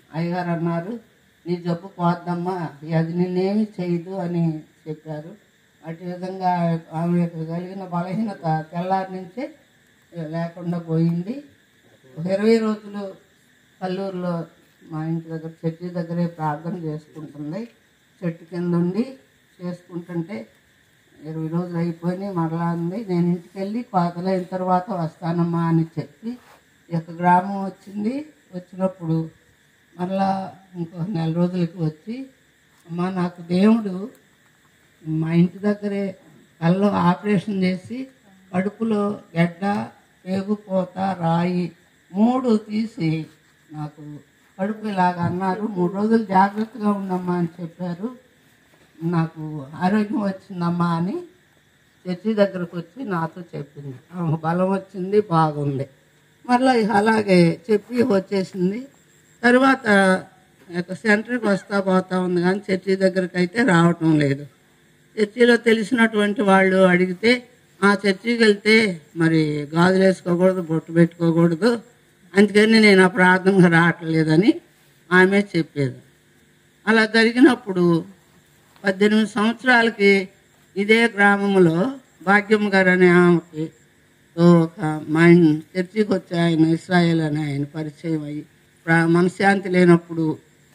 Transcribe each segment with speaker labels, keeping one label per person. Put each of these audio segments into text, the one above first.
Speaker 1: అయ్యగారు అన్నారు నీ జబ్బు పోద్దమ్మా అది నిన్నేమి చేయదు అని చెప్పారు అటు విధంగా ఆమెకు కలిగిన బలహీనత తెల్లారి నుంచే లేకుండా పోయింది ఒక ఇరవై రోజులు కల్లూరులో మా ఇంటి దగ్గర చెట్టు దగ్గరే ప్రార్థన చేసుకుంటుంది చెట్టు కింద ఉండి చేసుకుంటుంటే ఇరవై రోజులు అయిపోయి మరలా ఉంది నేను ఇంటికి వెళ్ళి కోతలైన తర్వాత వస్తానమ్మా అని చెప్పి ఈ యొక్క గ్రామం వచ్చింది వచ్చినప్పుడు మరలా ఇంకో నెల రోజులకి వచ్చి అమ్మా నాకు దేవుడు మా ఇంటి దగ్గరే కళ్ళు ఆపరేషన్ చేసి కడుపులో గడ్డ పేగుపోత రాయి మూడు తీసి నాకు కడుపు ఇలాగ అన్నారు మూడు రోజులు జాగ్రత్తగా ఉండమ్మా అని చెప్పారు నాకు ఆరోగ్యం వచ్చిందమ్మా అని చర్చి దగ్గరకు వచ్చి నాతో చెప్పింది ఆమెకు బలం వచ్చింది బాగుంది మళ్ళీ అలాగే చెప్పి వచ్చేసింది తర్వాత ఇక సెంటర్కి వస్తా పోతా ఉంది కానీ చర్చి దగ్గరికి అయితే రావటం లేదు చర్చిలో తెలిసినటువంటి వాళ్ళు అడిగితే ఆ చర్చికి వెళ్తే మరి గాజులు వేసుకోకూడదు బొట్టు పెట్టుకోకూడదు అందుకని నేను ఆ ప్రార్థనకు రావట్లేదని ఆమె చెప్పేది అలా జరిగినప్పుడు పద్దెనిమిది సంవత్సరాలకి ఇదే గ్రామంలో భాగ్యం గారు అనే ఆమెకి ఓ ఒక మా ఆయన చర్చికి వచ్చి ఆయన ఇస్రాయేల్ అని ఆయన పరిచయం అయ్యి ప్రా- మనశ్శాంతి లేనప్పుడు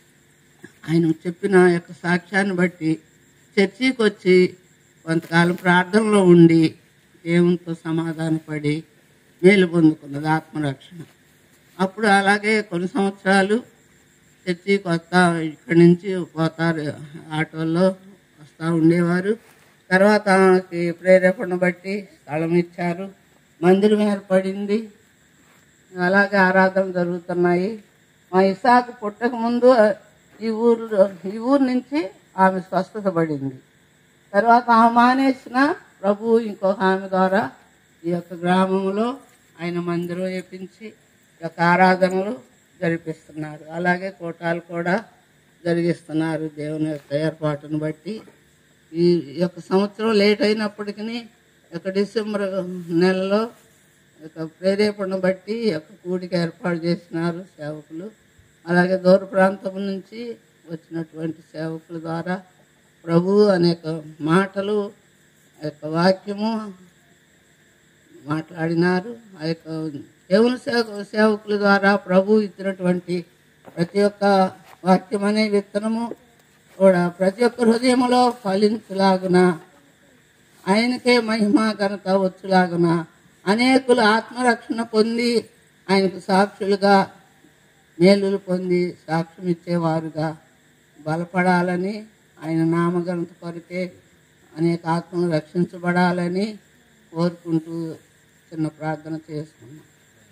Speaker 1: ఆయన చెప్పిన యొక్క సాక్ష్యాన్ని బట్టి చర్చికి వచ్చి కొంతకాలం ప్రార్థనలో ఉండి దేవునితో సమాధానపడి మేలు పొందుకున్నది ఆత్మరక్షణ అప్పుడు అలాగే కొన్ని సంవత్సరాలు చర్చికి వస్తా ఇక్కడి నుంచి పోతారు ఆటోల్లో వస్తూ ఉండేవారు తర్వాత ఆమెకి ప్రేరేపణ బట్టి స్థలం ఇచ్చారు మందిరం ఏర్పడింది అలాగే ఆరాధన జరుగుతున్నాయి మా ఇసాకు పుట్టక ముందు ఈ ఊరు ఈ ఊరు నుంచి ఆమె స్వస్థత పడింది తర్వాత ఆమె మానేసిన ప్రభు ఇంకొక ఆమె ద్వారా ఈ యొక్క గ్రామంలో ఆయన మందిరం వేపించి ఈ యొక్క ఆరాధనలు జరిపిస్తున్నారు అలాగే కోటాలు కూడా జరిగిస్తున్నారు దేవుని యొక్క ఏర్పాటును బట్టి ఈ యొక్క సంవత్సరం లేట్ అయినప్పటికీ ఈ యొక్క డిసెంబర్ నెలలో ఈ యొక్క ప్రేరేపణ బట్టి ఈ యొక్క కూడిక ఏర్పాటు చేసినారు సేవకులు అలాగే దూర ప్రాంతం నుంచి వచ్చినటువంటి సేవకుల ద్వారా ప్రభు అనేక మాటలు ఆ యొక్క వాక్యము మాట్లాడినారు ఆ యొక్క దేవుని సేవ సేవకుల ద్వారా ప్రభు ఇచ్చినటువంటి ప్రతి ఒక్క వాక్యం అనే విత్తనము కూడా ప్రతి ఒక్క హృదయంలో ఫలించలాగున ఆయనకే మహిమ ఘనత వచ్చులాగున అనేకులు ఆత్మరక్షణ పొంది ఆయనకు సాక్షులుగా మేలులు పొంది సాక్ష్యం ఇచ్చేవారుగా బలపడాలని ఆయన నామఘనత కొరకే అనేక ఆత్మలు రక్షించబడాలని కోరుకుంటూ చిన్న ప్రార్థన చేసుకున్నాం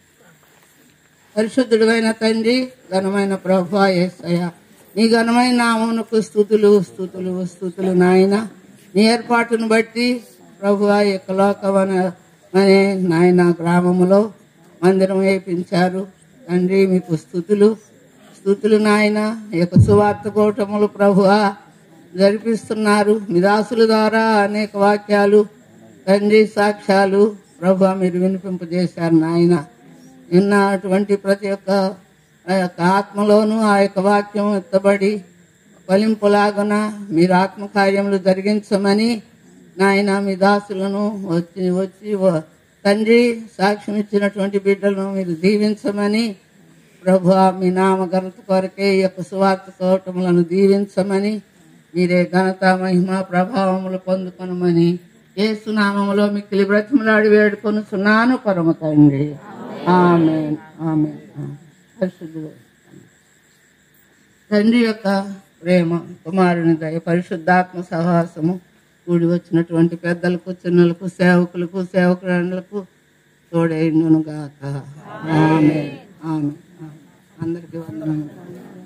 Speaker 1: పరిశుద్ధుడైన తండ్రి ఘనమైన ప్రభు ఏసయ్య నీ ఘనమైన నామమునకు స్థుతులు స్థుతులు స్థుతులు నాయన నీ ఏర్పాటును బట్టి ప్రభు యొక్క లోకమన అనే నాయన గ్రామములో మందిరం వేయించారు తండ్రి మీకు స్థుతులు స్థుతులు నాయన ఈ యొక్క సువార్త కూటములు ప్రభువా జరిపిస్తున్నారు మీ దాసుల ద్వారా అనేక వాక్యాలు తండ్రి సాక్ష్యాలు ప్రభు మీరు వినిపింపజేశారు నాయన విన్నటువంటి ప్రతి ఒక్క ఆ యొక్క ఆత్మలోనూ ఆ యొక్క వాక్యం ఎత్తబడి ఫలింపులాగున మీరు ఆత్మకార్యములు జరిగించమని నాయన మీ దాసులను వచ్చి వచ్చి వ- తండ్రి సాక్ష్యం ఇచ్చినటువంటి బిడ్డలను మీరు దీవించమని ప్రభు మీ నామ ఘనత కొరకే ఈ యొక్క సువార్త కోటములను దీవించమని మీరే ఘనత మహిమ ప్రభావములు పొందుకొనమని ఏసునామములో మిక్కిలి బ్రతిమలాడి వేడుకొని సున్నాను పరమ తండ్రి ఆమె ఆమె పరిశుద్ధుడు తండ్రి యొక్క ప్రేమ కుమారుని దయ పరిశుద్ధాత్మ సహవాసము కూడి వచ్చినటువంటి పెద్దలకు చిన్నలకు సేవకులకు సేవకులకు తోడైండును గాక ఆమె ఆమె అందరికీ వందనములు